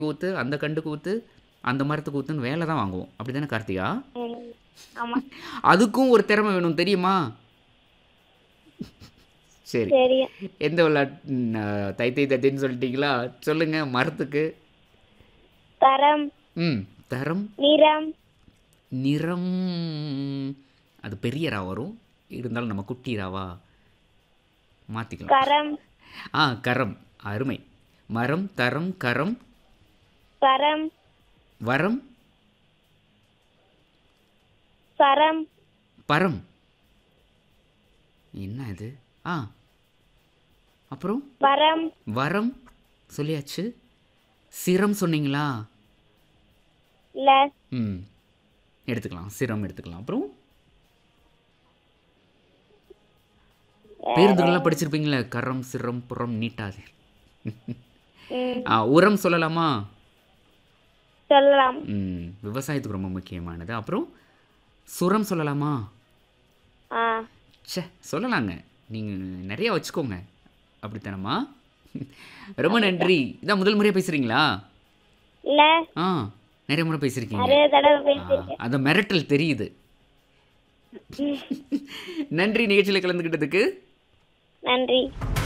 கூத்து அந்த கண்டு கூத்து அந்த மரத்து கூத்துன்னு வேலை தான் வாங்குவோம் அப்படி தானே கார்த்திகா ம். ஆமா அதுக்கும் ஒரு திறமை வேணும் தெரியுமா சரி தெரியும் எந்த விளையாட்டு ம், ஆ, தை தை தத்தின்னு சொல்லிட்டீங்களா சொல்லுங்க மரத்துக்கு தரம் ம் தரம் நிறம் நிறம் அது பெரிய ரா வரும் இருந்தாலும் நம்ம குட்டி ராவா மாற்றிக்கலாம் கரம் ஆ கரம் அருமை மரம் தரம் கரம் சரம் வரம் சரம் பரம் என்ன இது ஆ அப்புறம் வரம் வரம் சொல்லியாச்சு சிரம் சொன்னீங்களா இல்ல ம் எடுத்துக்கலாம் சிரம் எடுத்துக்கலாம் அப்புறம் பேருந்துகள்லாம் படிச்சிருப்பீங்களே கரம் சிரம் புறம் நீட்டாது ம். ஆ உரம் சொல்லலாமா சொல்லலாம் ம் விவசாயத்துக்கு ரொம்ப முக்கியமானது அப்புறம் சுரம் சொல்லலாமா ஆ ச்சே சொல்லலாங்க நீங்கள் நிறைய வச்சுக்கோங்க அப்படித்தானம்மா ரொம்ப நன்றி இதான் முதல் முறையாக பேசுகிறீங்களா இல்ல ஆ நிறைய முறை பேசியிருக்கீங்க நிறைய தடவை ஆ, பேசிருக்கேன் அந்த மிரட்டல் தெரியுது நன்றி நிகழ்ச்சியில் கலந்துக்கிட்டதுக்கு நன்றி